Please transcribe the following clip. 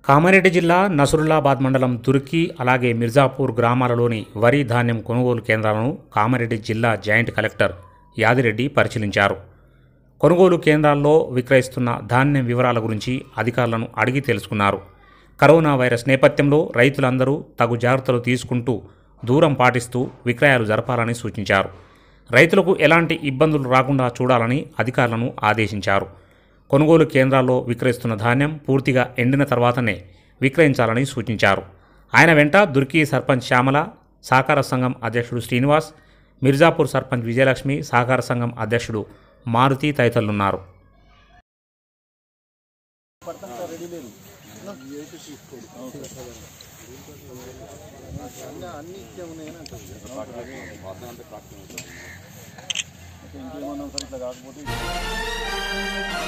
కామారెడ్డి జిల్లా నసురుల్లాబాద్ మండలం తుర్కి అలాగే మిర్జాపూర్ గ్రామాలలోని వరి ధాన్యం కొనుగోలు కేంద్రాలను కామారెడ్డి జిల్లా జాయింట్ కలెక్టర్ యాదిరెడ్డి పరిశీలించారు కొనుగోలు కేంద్రాల్లో విక్రయిస్తున్న ధాన్యం వివరాల గురించి అధికారులను అడిగి తెలుసుకున్నారు కరోనా వైరస్ నేపథ్యంలో రైతులందరూ తగు జాగ్రత్తలు తీసుకుంటూ దూరం పాటిస్తూ విక్రయాలు జరపాలని సూచించారు రైతులకు ఎలాంటి ఇబ్బందులు రాకుండా చూడాలని అధికారులను ఆదేశించారు కొనుగోలు కేంద్రాల్లో విక్రయిస్తున్న ధాన్యం పూర్తిగా ఎండిన తర్వాతనే విక్రయించాలని సూచించారు ఆయన వెంట దుర్కి సర్పంచ్ శ్యామల సహకార సంఘం అధ్యక్షుడు శ్రీనివాస్ మిర్జాపూర్ సర్పంచ్ విజయలక్ష్మి సహకార సంఘం అధ్యక్షుడు మారుతి తదితరులున్నారు ఇంకేమన్నా సరే ఇట్లా కాకపోతే